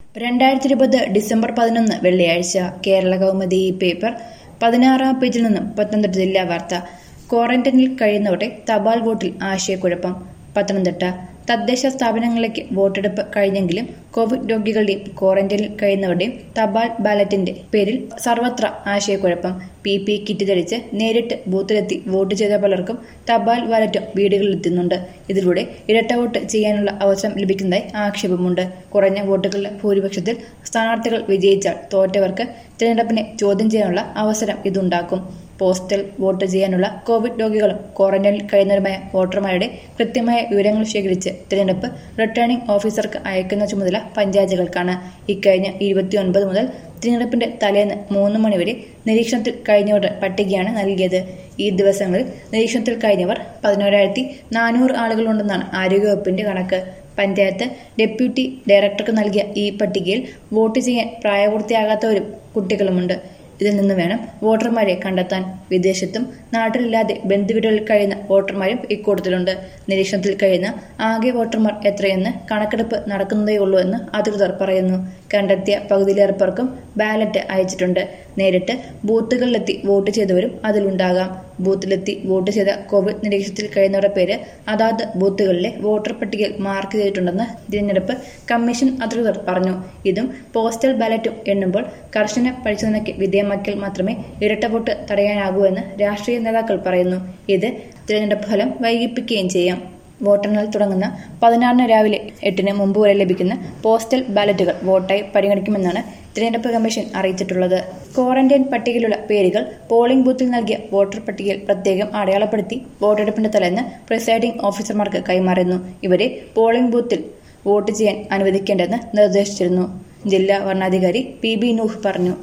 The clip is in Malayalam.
രണ്ടായിരത്തി ഇരുപത് ഡിസംബർ പതിനൊന്ന് വെള്ളിയാഴ്ച കേരള കൗമുദി പേപ്പർ പതിനാറാം പേജിൽ നിന്നും പത്തനംതിട്ട ജില്ലാ വാർത്ത ക്വാറന്റൈനിൽ കഴിയുന്നവരുടെ തപാൽ വോട്ടിൽ ആശയക്കുഴപ്പം പത്തനംതിട്ട തദ്ദേശ സ്ഥാപനങ്ങളിലേക്ക് വോട്ടെടുപ്പ് കഴിഞ്ഞെങ്കിലും കോവിഡ് രോഗികളുടെയും ക്വാറന്റൈനിൽ കഴിയുന്നവരുടെയും തപാൽ ബാലറ്റിന്റെ പേരിൽ സർവത്ര ആശയക്കുഴപ്പം പി പി കിറ്റ് ധരിച്ച് നേരിട്ട് ബൂത്തിലെത്തി വോട്ട് ചെയ്ത പലർക്കും തപാൽ ബാലറ്റും വീടുകളിലെത്തുന്നുണ്ട് ഇതിലൂടെ ഇരട്ട വോട്ട് ചെയ്യാനുള്ള അവസരം ലഭിക്കുന്നതായി ആക്ഷേപമുണ്ട് കുറഞ്ഞ വോട്ടുകളുടെ ഭൂരിപക്ഷത്തിൽ സ്ഥാനാർത്ഥികൾ വിജയിച്ചാൽ തോറ്റവർക്ക് തിരഞ്ഞെടുപ്പിനെ ചോദ്യം ചെയ്യാനുള്ള അവസരം ഇതുണ്ടാക്കും പോസ്റ്റൽ വോട്ട് ചെയ്യാനുള്ള കോവിഡ് രോഗികളും ക്വാറന്റൈനിൽ കഴിയുന്നവരുമായ വോട്ടർമാരുടെ കൃത്യമായ വിവരങ്ങൾ ശേഖരിച്ച് തിരഞ്ഞെടുപ്പ് റിട്ടേണിംഗ് ഓഫീസർക്ക് അയക്കുന്ന ചുമതല പഞ്ചായത്തുകൾക്കാണ് ഇക്കഴിഞ്ഞ ഇരുപത്തിയൊൻപത് മുതൽ തിരഞ്ഞെടുപ്പിന്റെ തലേന്ന് മൂന്ന് മണിവരെ നിരീക്ഷണത്തിൽ കഴിഞ്ഞവരുടെ പട്ടികയാണ് നൽകിയത് ഈ ദിവസങ്ങളിൽ നിരീക്ഷണത്തിൽ കഴിഞ്ഞവർ പതിനോരായിരത്തി നാനൂറ് ആളുകളുണ്ടെന്നാണ് ആരോഗ്യവകുപ്പിന്റെ കണക്ക് പഞ്ചായത്ത് ഡെപ്യൂട്ടി ഡയറക്ടർക്ക് നൽകിയ ഈ പട്ടികയിൽ വോട്ട് ചെയ്യാൻ പ്രായപൂർത്തിയാകാത്തവരും കുട്ടികളുമുണ്ട് ഇതിൽ നിന്ന് വേണം വോട്ടർമാരെ കണ്ടെത്താൻ വിദേശത്തും നാട്ടിലില്ലാതെ ബന്ധുവീടുകളിൽ കഴിയുന്ന വോട്ടർമാരും ഇക്കൂട്ടത്തിലുണ്ട് നിരീക്ഷണത്തിൽ കഴിയുന്ന ആകെ വോട്ടർമാർ എത്രയെന്ന് കണക്കെടുപ്പ് നടക്കുന്നതേയുള്ളൂ എന്ന് അധികൃതർ പറയുന്നു കണ്ടെത്തിയ പകുതിയിലേറെ പേർക്കും ബാലറ്റ് അയച്ചിട്ടുണ്ട് നേരിട്ട് ബൂത്തുകളിലെത്തി വോട്ട് ചെയ്തവരും അതിലുണ്ടാകാം ബൂത്തിലെത്തി വോട്ട് ചെയ്ത കോവിഡ് നിരീക്ഷണത്തിൽ കഴിയുന്നവരുടെ പേര് അതാത് ബൂത്തുകളിലെ വോട്ടർ പട്ടികയിൽ മാർക്ക് ചെയ്തിട്ടുണ്ടെന്ന് തിരഞ്ഞെടുപ്പ് കമ്മീഷൻ അധികൃതർ പറഞ്ഞു ഇതും പോസ്റ്റൽ ബാലറ്റും എണ്ണുമ്പോൾ കർശന പരിശോധനയ്ക്ക് വിധേയമാക്കിയാൽ മാത്രമേ ഇരട്ട വോട്ട് തടയാനാകൂ എന്ന് രാഷ്ട്രീയ നേതാക്കൾ പറയുന്നു ഇത് തിരഞ്ഞെടുപ്പ് ഫലം വൈകിപ്പിക്കുകയും ചെയ്യാം വോട്ടെണ്ണൽ തുടങ്ങുന്ന പതിനാറിന് രാവിലെ എട്ടിന് മുമ്പ് വരെ ലഭിക്കുന്ന പോസ്റ്റൽ ബാലറ്റുകൾ വോട്ടായി പരിഗണിക്കുമെന്നാണ് തിരഞ്ഞെടുപ്പ് കമ്മീഷൻ അറിയിച്ചിട്ടുള്ളത് ക്വാറന്റൈൻ പട്ടികയിലുള്ള പേരുകൾ പോളിംഗ് ബൂത്തിൽ നൽകിയ വോട്ടർ പട്ടികയിൽ പ്രത്യേകം അടയാളപ്പെടുത്തി വോട്ടെടുപ്പിന്റെ തലേന്ന് പ്രിസൈഡിംഗ് ഓഫീസർമാർക്ക് കൈമാറുന്നു ഇവരെ പോളിംഗ് ബൂത്തിൽ വോട്ട് ചെയ്യാൻ അനുവദിക്കേണ്ടെന്ന് നിർദ്ദേശിച്ചിരുന്നു ജില്ലാ വരണാധികാരി പി ബി നൂഹ് പറഞ്ഞു